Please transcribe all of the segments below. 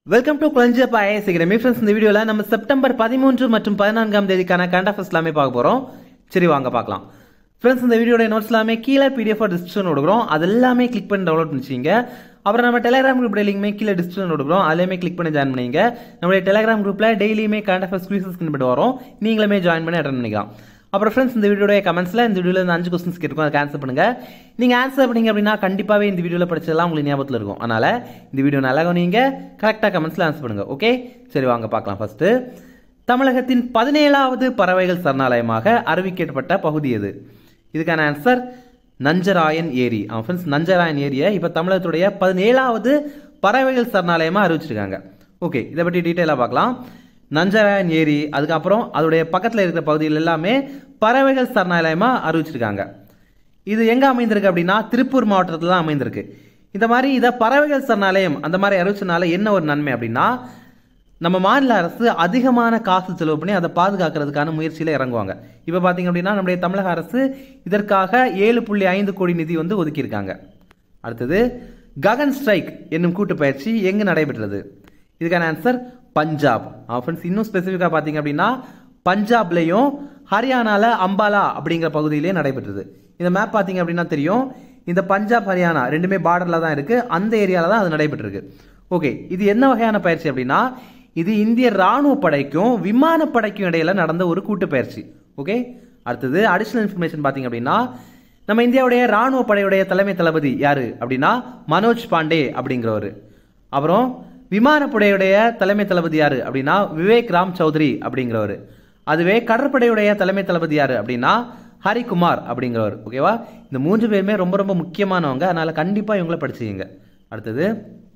welcome to Kulanjiappa IAS academy friends இந்த வீடியோவில் நம்ம செப்டம்பர் பதிமூன்று மற்றும் பதினான்காம் தேதிக்கான கரண்ட் அஃபேர்ஸ் எல்லாமே பார்க்க போகிறோம் சரி வாங்க பார்க்கலாம் ஃப்ரெண்ட்ஸ் இந்த வீடியோட நோட்ஸ் எல்லாமே கீழே பிடிஎஃப் டிஸ்கிரிப்ஷன் கொடுக்குறோம் அது எல்லாமே கிளிக் பண்ணி டவுன்லோட் பண்ணிச்சிங்க அப்புறம் நம்ம டெலிகிராம் குரூப் லிங்க்மே கீழே டிஸ்கிரிப்ஷன் கொடுக்குறோம் அதுலேயுமே கிளிக் பண்ணி ஜாயின் பண்ணிங்க நம்மளுடைய டெலிகிராம் குரூப்பில் டெய்லியுமே கரண்ட் அஃபேர்ஸ் குவிசஸ் பண்ணிட்டு வரோம் நீங்களுமே ஜாயின் பண்ணி அட்டன் பண்ணிக்கலாம் அப்புறம் ஃப்ரெண்ட்ஸ் இந்த வீடியோட கமெண்ட்ஸில் இந்த வீடியோவில் இந்த அஞ்சு கொஸ்டின்ஸ் கேட்டுருக்கோம் அதுக்கு ஆன்சர் பண்ணுங்க நீங்கள் ஆன்சர் பண்ணீங்க அப்படின்னா கண்டிப்பாகவே இந்த வீடியோவில் படிச்சதெல்லாம் உங்களுக்கு ஞாபகத்தில் இருக்கும் அதனால் இந்த வீடியோ நல்லா நீங்கள் கரெக்டாக கமெண்ட்ஸில் ஆன்சர் பண்ணுங்க ஓகே சரி வாங்க பார்க்கலாம் ஃபர்ஸ்ட்டு தமிழகத்தின் பதினேழாவது பறவைகள் சரணாலயமாக அறிவிக்கப்பட்ட பகுதி எது இதுக்கான ஆன்சர் நஞ்சராயன் ஏரி ஃப்ரெண்ட்ஸ் நஞ்சராயன் ஏரியை இப்போ தமிழகத்துடைய பதினேழாவது பறவைகள் சரணாலயமாக அறிவிச்சிருக்காங்க ஓகே இதை பற்றி டீட்டெயிலாக பார்க்கலாம் நஞ்சராயன் ஏரி அதுக்கப்புறம் அதோடைய பக்கத்தில் இருக்கிற பகுதிகள் எல்லாமே பறவைகள் சரணாலயமாக அறிவிச்சிருக்காங்க இது எங்கே அமைந்திருக்கு அப்படின்னா திருப்பூர் மாவட்டத்தில் தான் அமைந்திருக்கு இந்த மாதிரி இதை பறவைகள் சரணாலயம் அந்த மாதிரி அறிவிச்சனால என்ன ஒரு நன்மை அப்படின்னா நம்ம மாநில அரசு அதிகமான காசு செலவு பண்ணி அதை பாதுகாக்கிறதுக்கான முயற்சியில் இறங்குவாங்க இப்போ பார்த்தீங்க அப்படின்னா நம்முடைய தமிழக அரசு இதற்காக ஏழு புள்ளி ஐந்து கோடி நிதி வந்து ஒதுக்கியிருக்காங்க அடுத்தது ககன் ஸ்ட்ரைக் என்னும் கூட்டு பயிற்சி எங்கு நடைபெற்றது இதுக்கான ஆன்சர் பஞ்சாப் ஃப்ரெண்ட்ஸ் இன்னும் ஸ்பெசிஃபிக்காக பார்த்தீங்க அப்படின்னா பஞ்சாப்லேயும் ஹரியானால அம்பாலா அப்படிங்கிற பகுதியிலேயே நடைபெற்றது இந்த மேப் பார்த்தீங்க அப்படின்னா தெரியும் இந்த பஞ்சாப் ஹரியானா ரெண்டுமே பார்டரில் தான் இருக்குது அந்த ஏரியாவில் தான் அது நடைபெற்றிருக்கு ஓகே இது என்ன வகையான பயிற்சி அப்படின்னா இது இந்திய ராணுவ படைக்கும் விமானப்படைக்கும் இடையில நடந்த ஒரு கூட்டு பயிற்சி ஓகே அடுத்தது அடிஷனல் இன்ஃபர்மேஷன் பார்த்தீங்க அப்படின்னா நம்ம இந்தியாவுடைய ராணுவ படையுடைய தலைமை தளபதி யாரு அப்படின்னா மனோஜ் பாண்டே அப்படிங்கிறவர் அப்புறம் விமானப்படையுடைய தலைமை தளபதி யாரு அப்படின்னா விவேக் ராம் சௌத்ரி அப்படிங்கிறவர் அதுவே கடற்படையுடைய தலைமை தளபதி யாரு அப்படின்னா ஹரிகுமார் அப்படிங்கிறவர் ஓகேவா இந்த மூன்று பேருமே ரொம்ப ரொம்ப முக்கியமானவங்க அதனால கண்டிப்பா இவங்கள படிச்சுங்க அடுத்தது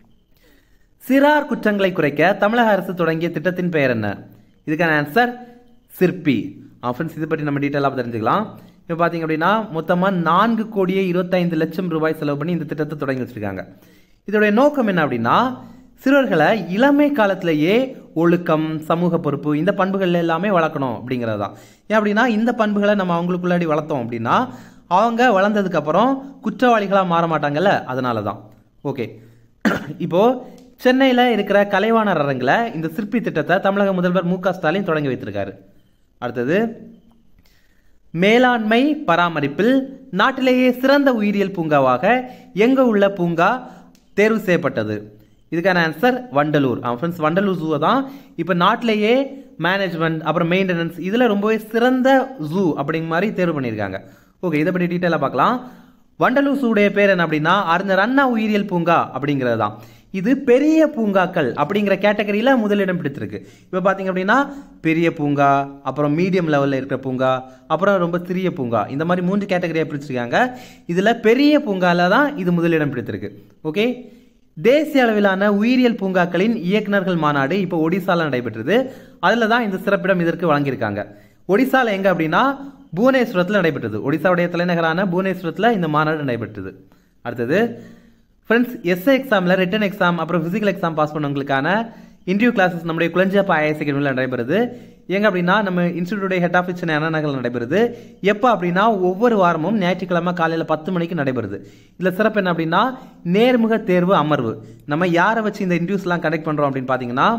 சிறார் குற்றங்களை குறைக்க தமிழக அரசு தொடங்கிய திட்டத்தின் பெயர் என்ன இதுக்கான ஆன்சர் சிற்பி ஃப்ரெண்ட்ஸ் இதை பற்றி நம்ம டீட்டெயிலாக தெரிஞ்சுக்கலாம் இப்போ பார்த்தீங்க அப்படின்னா மொத்தமாக நான்கு கோடியே இருபத்தைந்து லட்சம் ரூபாய் செலவு பண்ணி இந்த திட்டத்தை தொடங்கி வச்சிருக்காங்க இதோடைய நோக்கம் என்ன அப்படின்னா சிறுவர்களை இளமை காலத்திலேயே ஒழுக்கம் சமூக பொறுப்பு இந்த பண்புகள் எல்லாமே வளர்க்கணும் அப்படிங்கிறது தான் ஏன் அப்படின்னா இந்த பண்புகளை நம்ம அவங்களுக்குள்ளாடி வளர்த்தோம் அப்படின்னா அவங்க வளர்ந்ததுக்கு அப்புறம் குற்றவாளிகளாக மாற மாட்டாங்கல்ல அதனால தான் ஓகே இப்போ சென்னையில் இருக்கிற கலைவாணர் அரங்கில் இந்த சிற்பி திட்டத்தை தமிழக முதல்வர் மு க ஸ்டாலின் தொடங்கி வைத்திருக்காரு அடுத்தது மேலாண்மை பராமரிப்பில் நாட்டிலேயே சிறந்த உயிரியல் பூங்காவாக எங்க உள்ள பூங்கா தேர்வு செய்யப்பட்டது இதுக்கான ஆன்சர் வண்டலூர் ஃப்ரெண்ட்ஸ் வண்டலூர் ஜூவை தான் இப்போ நாட்டிலேயே மேனேஜ்மெண்ட் அப்புறம் மெயின்டெனன்ஸ் இதில் ரொம்பவே சிறந்த ஜூ அப்படிங்கிற மாதிரி தேர்வு பண்ணியிருக்காங்க ஓகே இதை பற்றி டீட்டெயிலாக பார்க்கலாம் வண்டலூர் ஜூடைய பேர் என்ன அப்படின்னா அறிஞர் அண்ணா உயிரியல் பூங்கா அப்படிங்கிறது தான் இது பெரிய பூங்காக்கள் அப்படிங்கிற கேட்டகரியில் முதலிடம் பிடித்திருக்கு இப்போ பார்த்தீங்க அப்படின்னா பெரிய பூங்கா அப்புறம் மீடியம் லெவலில் இருக்கிற பூங்கா அப்புறம் ரொம்ப சிறிய பூங்கா இந்த மாதிரி மூன்று கேட்டகரியாக பிரிச்சிருக்காங்க இதில் பெரிய பூங்கால தான் இது முதலிடம் பிடித்திருக்கு ஓகே தேசிய அளவிலான உயிரியல் பூங்காக்களின் இயக்குநர்கள் மாநாடு இப்போ ஒடிசால நடைபெற்றது அதில் தான் இந்த சிறப்பிடம் இதற்கு வழங்கியிருக்காங்க ஒடிசால எங்க அப்படின்னா புவனேஸ்வரத்தில் நடைபெற்றது ஒடிசாவுடைய தலைநகரான புவனேஸ்வரத்தில் இந்த மாநாடு நடைபெற்றது அடுத்தது ஃப்ரெண்ட்ஸ் எஸ்ஏ எக்ஸாமில் ரிட்டன் எக்ஸாம் அப்புறம் ஃபிசிக்கல் எக்ஸாம் பாஸ் பண்ணவங்களுக்கான இன்டர்வியூ கிளாஸஸ் நம்முடைய குளஞ்சியப்பா ஐஎஸ் அகாடமியில் நடைபெறுது எங்க அப்படின்னா நம்ம இன்ஸ்டியூட்டோடைய ஹெட் ஆஃபீஸ் சென்னை அண்ணா நகரில் நடைபெறுது எப்போ அப்படின்னா ஒவ்வொரு வாரமும் ஞாயிற்றுக்கிழமை காலையில் பத்து மணிக்கு நடைபெறுது இதில் சிறப்பு என்ன அப்படின்னா நேர்முக தேர்வு அமர்வு நம்ம யாரை வச்சு இந்த இன்டர்வியூஸ்லாம் கண்டக்ட் பண்ணுறோம் அப்படின்னு பார்த்தீங்கன்னா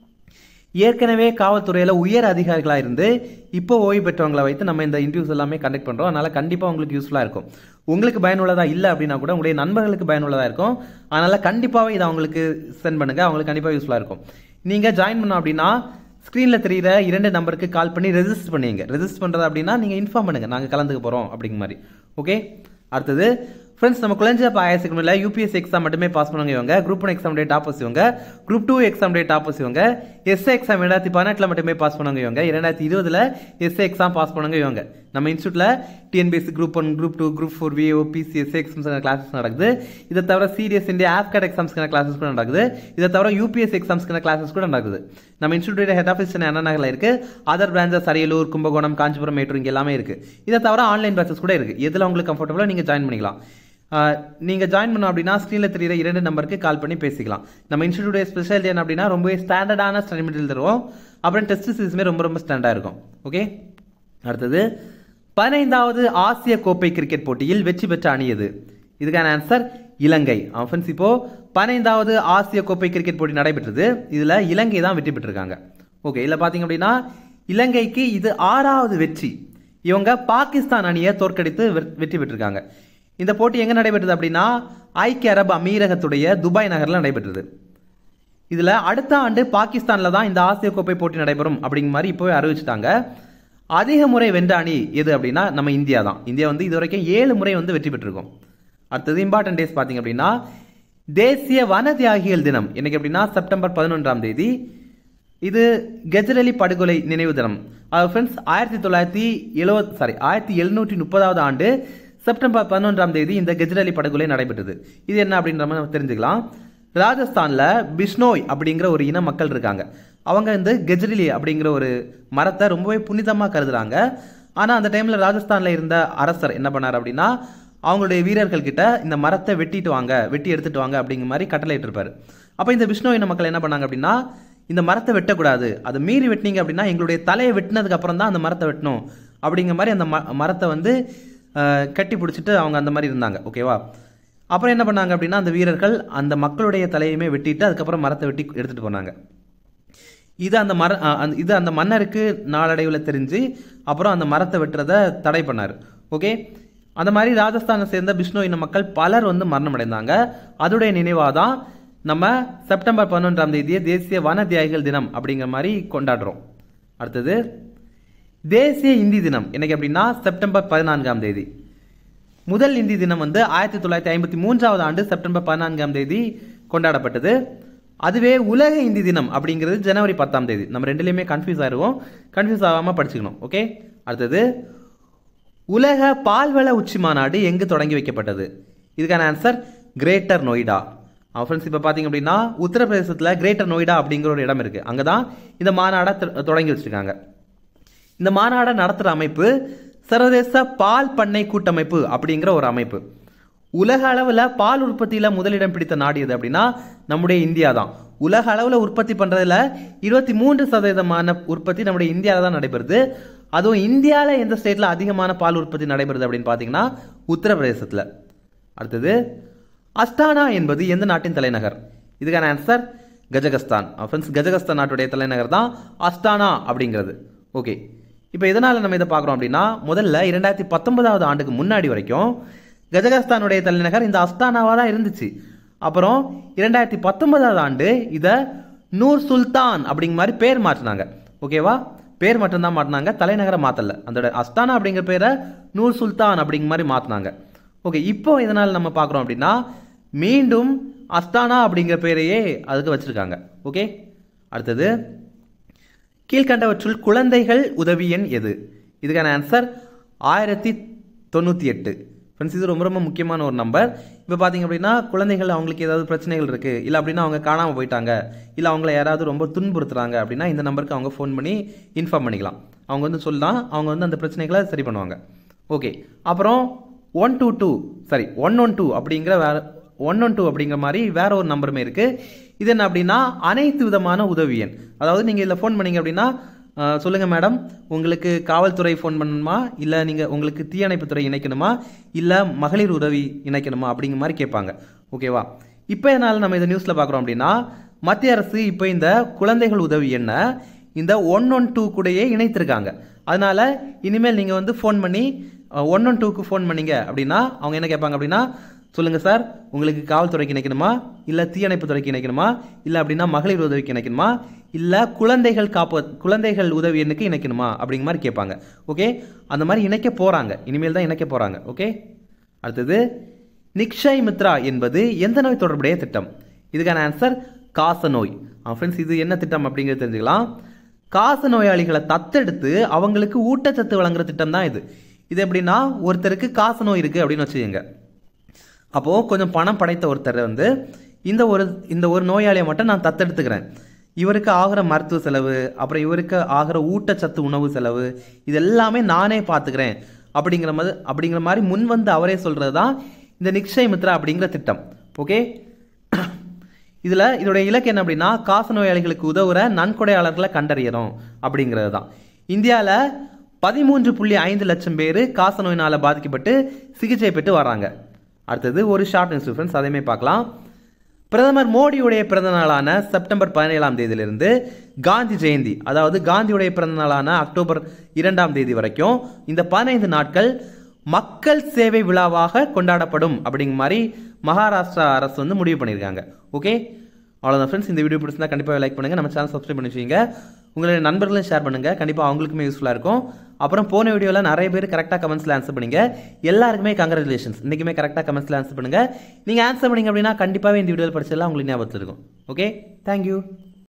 ஏற்கனவே காவல்துறையில் உயர் அதிகாரிகளாக இருந்து இப்போ ஓய்வு பெற்றவங்களை வைத்து நம்ம இந்த இன்டர்வியூஸ் எல்லாமே கண்டக்ட் பண்ணுறோம் அதனால் கண்டிப்பாக உங்களுக்கு யூஸ்ஃபுல்லாக இருக்கும் உங்களுக்கு பயனுள்ளதாக இல்லை அப்படின்னா கூட உங்களுடைய நண்பர்களுக்கு பயனுள்ளதாக இருக்கும் அதனால் கண்டிப்பாகவே இதை அவங்களுக்கு சென்ட் பண்ணுங்கள் அவங்களுக்கு கண்டிப்பாக யூஸ்ஃபுல்லாக இருக்கும் நீங்கள் ஜாயின் பண்ணோம் அப்படின்னா ஸ்க்ரீனில் தெரியிற இரண்டு நம்பருக்கு கால் பண்ணி ரெஜிஸ்டர் பண்ணுவீங்க ரெஜிஸ்டர் பண்ணுறது அப்படின்னா நீங்கள் இன்ஃபார்ம் பண்ணுங்கள் நாங்கள் கலந்துக்க போகிறோம் அப்படிங்கிற மாதிரி ஓகே அடுத்தது ஃப்ரெண்ட்ஸ் நம்ம குழந்தை ஐஎஸ் எக்ஸாமில் யூபிஎஸ் எக்ஸாம் மட்டுமே பாஸ் பண்ணுவாங்க இவங்க group one exam day toppers இவங்க group two exam day toppers இவங்க எஸ்ஏ எக்ஸாம் ரெண்டாயிரத்தி பதினெட்டில் மட்டுமே பாஸ் பண்ணுவாங்க இவங்க இரண்டாயிரத்தி இருபதுல எஸ்ஏ எக்ஸாம் பாஸ் பண்ணுவாங்க இவங்க நம்ம இன்ஸ்டியூட்ல TNPSC group one group two group four VO PC SA exams classes நடக்குது இதை தவிர சீரியஸ் இந்தியா ஆப்கேட் எக்ஸாம்ஸ்க்கான கிளாஸஸ் கூட நடக்குது இதை தவிர யூபிஎஸ் எக்ஸாம்ஸ்க்கான கிளாஸஸ் கூட நடக்குது நம்ம இன்ஸ்டியூட்டோட ஹெட் ஆஃபீஸ் சென்னை அண்ணா நகரில் இருக்கு அதர் பிரான்ச்சஸ் அரியலூர் கும்பகோணம் காஞ்சிபுரம் மேட்டூர் இங்கே எல்லாமே இருக்கு இதை தவிர ஆன்லைன் பேச்சஸ் கூட இருக்கு எதில் உங்களுக்கு கம்ஃபர்டபுளாக நீங்கள் ஜாயின் பண்ணிக்கலாம் நீங்கள் ஜாயின் பண்ணோம் அப்படின்னா ஸ்க்ரீனில் தெரியுற இரண்டு நம்பருக்கு கால் பண்ணி பேசிக்கலாம் நம்ம இன்ஸ்டியூட்டோட ஸ்பெஷாலிட்டி என்ன அப்படின்னா ரொம்பவே ஸ்டாண்டர்டான ஸ்டடி மெட்டீரியல் தருவோம் அப்புறம் டெஸ்ட் சீரிஸுமே ரொம்ப ரொம்ப ஸ்டாண்டர்டாக இருக்கும் ஓகே அடுத்தது பதினைந்தாவது ஆசிய கோப்பை கிரிக்கெட் போட்டியில் வெற்றி பெற்ற அணி எது இதுக்கான ஆன்சர் இலங்கை ஃப்ரெண்ட்ஸ் இப்போ பதினைந்தாவது ஆசிய கோப்பை கிரிக்கெட் போட்டி நடைபெற்றது இதுல இலங்கை தான் வெற்றி பெற்றிருக்காங்க ஓகே இதுல பாத்தீங்க அப்படின்னா இலங்கைக்கு இது ஆறாவது வெற்றி இவங்க பாகிஸ்தான் அணியை தோற்கடித்து வெ- வெற்றி பெற்றிருக்காங்க இந்த போட்டி எங்க நடைபெற்றது அப்படின்னா ஐக்கிய அரபு அமீரகத்துடைய துபாய் நகர்ல நடைபெற்றது இதுல அடுத்த ஆண்டு பாகிஸ்தான்ல தான் இந்த ஆசிய கோப்பை போட்டி நடைபெறும் அப்படிங்கிற மாதிரி இப்போவே அறிவிச்சிட்டாங்க அதிக முறை வென்ற அணி எது அப்படின்னா நம்ம இந்தியா தான் இந்தியா வந்து இது வரைக்கும் ஏழு முறை வந்து வெற்றி பெற்றிருக்கோம் அடுத்தது இம்பார்ட்டன்ட் டேஸ் பார்த்தீங்க அப்படின்னா தேசிய வன தியாகிகள் தினம் என்னைக்கு அப்படின்னா செப்டம்பர் பதினொன்றாம் தேதி இது கெஜரலி படுகொலை நினைவு தினம் அது ஃப்ரெண்ட்ஸ் ஆயிரத்தி தொள்ளாயிரத்தி எழுவத் சாரி ஆயிரத்தி எழுநூற்றி முப்பதாவது ஆண்டு செப்டம்பர் பதினொன்றாம் தேதி இந்த கெஜ்ரலி படுகொலை நடைபெற்றது இது என்ன அப்படின்ற மாதிரி நம்ம தெரிஞ்சுக்கலாம் ராஜஸ்தான்ல பிஷ்னோய் அப்படிங்கிற ஒரு இன மக்கள் இருக்காங்க அவங்க வந்து கெஜ்ரலி அப்படிங்கிற ஒரு மரத்தை ரொம்பவே புனிதமா கருதுறாங்க ஆனா அந்த டைம்ல ராஜஸ்தான்ல இருந்த அரசர் என்ன பண்ணார் அப்படின்னா அவங்களுடைய வீரர்கள் கிட்ட இந்த மரத்தை வெட்டிட்டு வாங்க வெட்டி எடுத்துட்டு வாங்க அப்படிங்கிற மாதிரி கட்டளை இருப்பாரு அப்ப இந்த விஷ்ணு இன மக்கள் என்ன பண்ணாங்க அப்படின்னா இந்த மரத்தை வெட்டக்கூடாது அதை மீறி வெட்டினீங்க அப்படின்னா எங்களுடைய தலையை வெட்டினதுக்கு அப்புறம் தான் அந்த மரத்தை வெட்டணும் அப்படிங்கிற மாதிரி அந்த ம- மரத்தை வந்து அஹ், கட்டி பிடிச்சிட்டு அவங்க அந்த மாதிரி இருந்தாங்க ஓகேவா அப்புறம் என்ன பண்ணாங்க அப்படின்னா அந்த வீரர்கள் அந்த மக்களுடைய தலையுமே வெட்டிட்டு அதுக்கப்புறம் மரத்தை வெட்டி எடுத்துட்டு போனாங்க இது அந்த மர அஹ், அந்த- இது அந்த மன்னருக்கு நாளடைவில் தெரிஞ்சு அப்புறம் அந்த மரத்தை வெட்டுறதை தடை பண்ணார் ஓகே அந்த மாதிரி ராஜஸ்தானை சேர்ந்த பிஷ்ணு இன மக்கள் பலர் வந்து மரணம் அடைந்தாங்க அதோடைய நினைவாக தான் நம்ம செப்டம்பர் பதினொன்றாம் தேதியை தேசிய வன தியாகிகள் தினம் அப்படிங்கிற மாதிரி கொண்டாடுறோம் அடுத்தது தேசிய இந்தி தினம் என்னைக்கு அப்படின்னா செப்டம்பர் பதினான்காம் தேதி முதல் இந்தி தினம் வந்து ஆயிரத்தி தொள்ளாயிரத்தி ஐம்பத்தி மூன்றாவது ஆண்டு செப்டம்பர் பதினான்காம் தேதி கொண்டாடப்பட்டது அதுவே உலக இந்தி தினம் அப்படிங்கிறது ஜனவரி பத்தாம் தேதி நம்ம ரெண்டுலையுமே கன்ஃபியூஸ் ஆயிருவோம் கன்ஃபியூஸ் ஆகாம படிச்சுக்கணும் ஓகே அடுத்தது உலக பால்வள உச்சி மாநாடு எங்கு தொடங்கி வைக்கப்பட்டது இதுக்கான ஆன்சர் கிரேட்டர் நொய்டா ஃப்ரெண்ட்ஸ் இப்போ பார்த்தீங்க அப்படின்னா உத்தரப்பிரதேசத்தில் கிரேட்டர் நொய்டா அப்படிங்கிற ஒரு இடம் இருக்கு அங்கே தான் இந்த மாநாடை தொ- தொடங்கி வச்சிருக்காங்க இந்த மாநாடை நடத்துகிற அமைப்பு சர்வதேச பால் பண்ணை கூட்டமைப்பு அப்படிங்கிற ஒரு அமைப்பு உலக அளவில் பால் உற்பத்தியில் முதலிடம் பிடித்த நாடு எது அப்படின்னா நம்முடைய இந்தியா தான் உலக அளவில் உற்பத்தி பண்ணுறதுல இருபத்தி மூன்று சதவீதமான உற்பத்தி நம்முடைய இந்தியாவில் தான் நடைபெறுது அதுவும் இந்தியாவில் எந்த ஸ்டேட்டில் அதிகமான பால் உற்பத்தி நடைபெறுது அப்படின்னு பார்த்தீங்கன்னா உத்தரப்பிரதேசத்தில் அடுத்தது அஸ்டானா என்பது எந்த நாட்டின் தலைநகர் இதுக்கான ஆன்சர் கஜகஸ்தான் ஃப்ரெண்ட்ஸ் கஜகஸ்தான் நாட்டுடைய தலைநகர் தான் அஸ்டானா அப்படிங்கிறது ஓகே இப்போ எதனால் நம்ம இதை பார்க்குறோம் அப்படின்னா முதல்ல இரண்டாயிரத்தி பத்தொன்பதாவது ஆண்டுக்கு முன்னாடி வரைக்கும் கஜகஸ்தானுடைய தலைநகர் இந்த அஸ்தானாவாக தான் இருந்துச்சு அப்புறம் இரண்டாயிரத்தி பத்தொன்பதாவது ஆண்டு இதை நூர் சுல்தான் அப்படிங்கிற மாதிரி பேர் மாற்றினாங்க ஓகேவா பேர் மட்டும்தான் மாற்றினாங்க தலைநகரை மாற்றல அந்த அஸ்தானா அப்படிங்கிற பேரை நூர் சுல்தான் அப்படிங்கிற மாதிரி மாற்றினாங்க ஓகே இப்போ இதனால் நம்ம பார்க்குறோம் அப்படின்னா மீண்டும் அஸ்தானா அப்படிங்கிற பேரையே அதுக்கு வச்சிருக்காங்க ஓகே அடுத்தது கீழ்கண்டவற்றுள் குழந்தைகள் உதவி எண் எது இதுக்கான ஆன்சர் ஆயிரத்தி தொண்ணூற்றி எட்டு ஃப்ரெண்ட்ஸ் இது ரொம்ப ரொம்ப முக்கியமான ஒரு நம்பர் இப்போ பார்த்தீங்க அப்படின்னா குழந்தைகள் அவங்களுக்கு ஏதாவது பிரச்சனைகள் இருக்குது இல்லை அப்படின்னா அவங்க காணாமல் போயிட்டாங்க இல்லை அவங்கள யாராவது ரொம்ப துன்புறுத்துறாங்க அப்படின்னா இந்த நம்பருக்கு அவங்க ஃபோன் பண்ணி இன்ஃபார்ம் பண்ணிக்கலாம் அவங்க வந்து சொல்லலாம் அவங்க வந்து அந்த பிரச்சனைகளை சரி பண்ணுவாங்க ஓகே அப்புறம் one two two sorry one one two அப்படிங்கிற வேற ஒன் ஒன் டூ அப்படிங்கிற மாதிரி வேற ஒரு நம்பருமே இருக்கு இது என்ன அப்படின்னா அனைத்து விதமான உதவி எண் அதாவது நீங்கள் இதில் ஃபோன் பண்ணீங்க அப்படின்னா அஹ், சொல்லுங்க மேடம் உங்களுக்கு காவல்துறை ஃபோன் பண்ணணுமா இல்லை நீங்கள் உங்களுக்கு தீயணைப்புத்துறை இணைக்கணுமா இல்லை மகளிர் உதவி இணைக்கணுமா அப்படிங்கிற மாதிரி கேட்பாங்க ஓகேவா இப்போ என்னால் நம்ம இதை நியூஸில் பார்க்குறோம் அப்படின்னா மத்திய அரசு இப்போ இந்த குழந்தைகள் உதவி எண்ணை இந்த ஒன் ஒன் டூ கூடயே இணைத்திருக்காங்க அதனால இனிமேல் நீங்கள் வந்து ஃபோன் பண்ணி ஒன் ஒன் டூக்கு ஃபோன் பண்ணீங்க அப்படின்னா அவங்க என்ன கேட்பாங்க அப்படின்னா சொல்லுங்க சார் உங்களுக்கு காவல்துறைக்கு இணைக்கணுமா இல்லை தீயணைப்புத்துறைக்கு இணைக்கணுமா இல்லை அப்படின்னா மகளிர் உதவிக்கு இணைக்கணுமா இல்லை குழந்தைகள் காப்பு குழந்தைகள் உதவி எண்ணுக்கு இணைக்கணுமா அப்படிங்கிற மாதிரி கேட்பாங்க ஓகே அந்த மாதிரி இணைக்க போகிறாங்க இனிமேல் தான் இணைக்க போகிறாங்க ஓகே அடுத்தது நிக்ஷய் மித்ரா என்பது எந்த நோய் தொடர்புடைய திட்டம் இதுக்கான ஆன்சர் காச நோய் ஃப்ரெண்ட்ஸ் இது என்ன திட்டம் அப்படிங்கிறது தெரிஞ்சுக்கலாம் காச நோயாளிகளை தத்தெடுத்து அவங்களுக்கு ஊட்டச்சத்து வழங்குற திட்டம் தான் இது இது எப்படின்னா ஒருத்தருக்கு காச நோய் இருக்கு அப்படின்னு வச்சுக்கோங்க அப்போ கொஞ்சம் பணம் படைத்த ஒருத்தர் வந்து இந்த ஒரு இந்த ஒரு நோயாளியை மட்டும் நான் தத்தெடுத்துக்கிறேன் இவருக்கு ஆகிற மருத்துவ செலவு அப்புறம் இவருக்கு ஆகிற ஊட்டச்சத்து உணவு செலவு இது எல்லாமே நானே பார்த்துக்கிறேன் அப்படிங்கிற மாதிரி அப்படிங்கிற மாதிரி முன் வந்து அவரே சொல்றது தான் இந்த நிக்ஷய் மித்ரா அப்படிங்கிற திட்டம் ஓகே இதுல இதோட இலக்கு என்ன அப்படின்னா காச நோயாளிகளுக்கு உதவுற நன்கொடையாளர்களை கண்டறியணும் அப்படிங்கிறது தான் இந்தியாவில் பதிமூன்று புள்ளி ஐந்து லட்சம் பேர் காச நோயினால பாதிக்கப்பட்டு சிகிச்சை பெற்று வராங்க அடுத்தது ஒரு ஷார்ட் நியூஸ் ஃப்ரெண்ட்ஸ் அதையுமே பார்க்கலாம் பிரதமர் மோடியுடைய பிறந்த நாளான செப்டம்பர் பதினேழாம் தேதியிலிருந்து காந்தி ஜெயந்தி அதாவது காந்தியுடைய பிறந்த நாளான அக்டோபர் இரண்டாம் தேதி வரைக்கும் இந்த பதினைந்து நாட்கள் மக்கள் சேவை விழாவாக கொண்டாடப்படும் அப்படிங்கிற மாதிரி மகாராஷ்டிரா அரசு வந்து முடிவு பண்ணியிருக்காங்க ஓகே அவ்வளோதான் ஃப்ரெண்ட்ஸ் இந்த வீடியோ பிடிச்சிருந்தா கண்டிப்பாக லைக் பண்ணுங்கள் நம்ம சேனல் சப்ஸ்கிரைப் பண்ணி வச்சுக்கோங்க உங்களுடைய நண்பர்களும் ஷேர் பண்ணுங்கள் கண்டிப்பாக அவங்களுக்குமே யூஸ்ஃபுல்லாக இருக்கும் அப்புறம் போன வீடியோவில் நிறைய பேர் கரெக்டாக கமெண்ட்ஸில் ஆன்சர் பண்ணுங்க எல்லாருக்குமே கங்க்ராச்சுலேஷன்ஸ் இன்றைக்குமே கரெக்டாக கமெண்ட்ஸில் ஆன்சர் பண்ணுங்கள் நீங்கள் ஆன்சர் பண்ணீங்க அப்படின்னா கண்டிப்பாகவே இந்த வீடியோவில் படிச்சதெல்லாம் உங்களுக்கு ஞாபகத்தில் இருக்கும் ஓகே தேங்க்யூ